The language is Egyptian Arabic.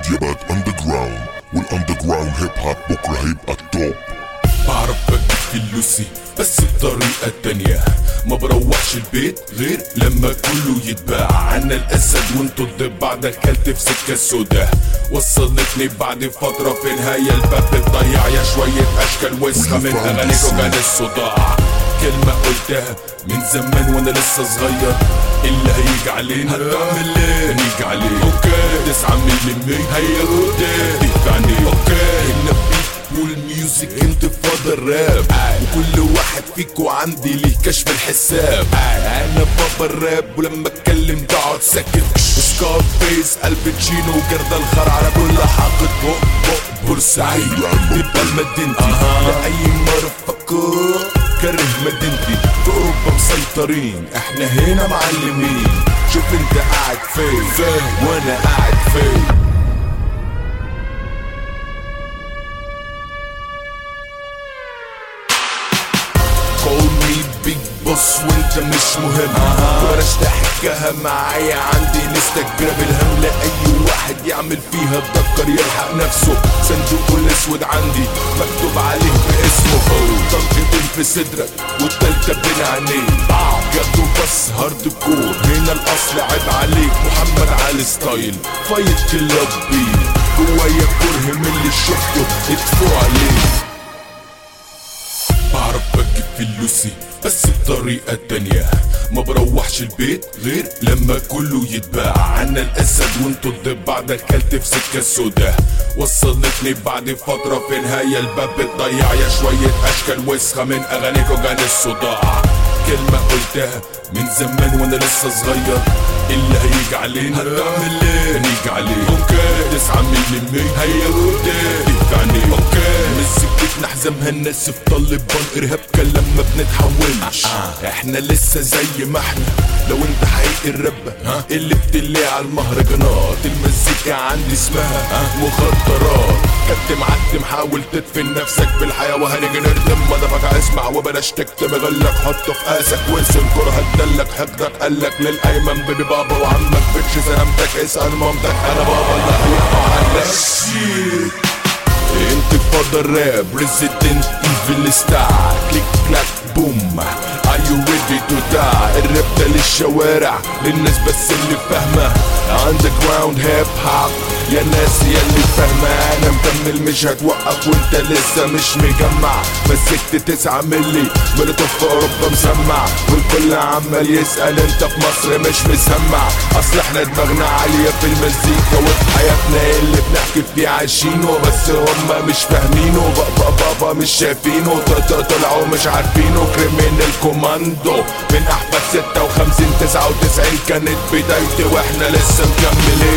الميديا بقت اندر جراوند والاندر جراوند هيب هوب بكره هيبقى التوب بعرف بجيب فلوسي بس بطريقة تانية ما بروحش البيت غير لما كله يتباع انا الاسد وانتو الضبع دخلت في سكة سودا وصلتني بعد فترة في نهاية الباب بتضيع يا شوية اشكال وسخة من اغانيكم كان الصداع كلمة قلتها من زمان وانا لسه صغير اللي هيجي علينا هتعمل ايه هنيجي عليه اوكي تسعة ملي هيا قدام تهتعني اوكي النبي والميوزك انتفاضة الراب وكل واحد فيكو عندي ليه كشف الحساب انا بابا الراب ولما اتكلم بقعد ساكت سكار فيس الباتشينو وجردة الخر على كل حاطط بق بق بورسعيد تبقى مدينتي لأي مرفقة كره مدينتي في اوروبا مسيطرين احنا هنا معلمين شوف انت قاعد فين وانا قاعد فين call me big boss وانت مش مهم بلاش تحكيها معايا عندي لسه جراب الهم لاي واحد يعمل فيها الدكر يلحق نفسه صندوقه الاسود عندي مكتوب عليه باسمه طلقتين في صدرك والتالتة بين عينيك جد بس هارد كور هنا الاصل عيب عليك محمد علي ستايل فايت كلاب بيه جوايا كره من اللي شفته ادفوا عليه بعرف بجيب فلوسي بس بطريقة تانية ما بروحش البيت غير لما كله يتباع انا الاسد وانتو الضبع دخلت في سكة سودا وصلتني بعد فترة في نهاية الباب بتضيع يا شوية اشكال وسخة من اغانيكو كان الصداع كلمة قلتها من زمان وانا لسه صغير اللي هيجي علينا هتعمل ايه هنيجي عليه اوكي تسعة ملي هيا قدام تعني اوكي مسكتنا حزامها الناس في طالبان ارهاب كان لما بنتحولش احنا لسه زي ما احنا لو انت حقيقي الربة اللي بتلي على المهرجانات المزيكا عندي اسمها مخدرات كنت معتم حاول تدفن نفسك بالحياة وهنيجي نردم مدفك اسمع وبلاش تكتم غلك حطه في قاسك وانسى الكره هتدلك حقدك قالك للايمن بيبي بابا وعمك بتش سلامتك اسأل مامتك انا بابا اللي هيقطع عنك انتفاضة الراب ريزيدنت ايفل ستار كليك كلاك بوم Are you ready to die الراب ده للشوارع للناس بس اللي فاهمة underground هيب هوب يا ناس يا اللي فاهمة انا مكمل مش هتوقف وانت لسه مش مجمع مسكت تسعة ملي مولوتوف في اوروبا مسمع والكل عمال يسأل انت في مصر مش مسمع اصل احنا دماغنا عالية في المزيكا وفي حياتنا اللي بنحكي فيه عايشينه بس هما مش فاهمينه بابا بابا مش شايفينه ط- ط- طلعوا مش عارفينه كريمينال كوماندو من احفاد 56 99 كانت بدايتي واحنا لسه مكملين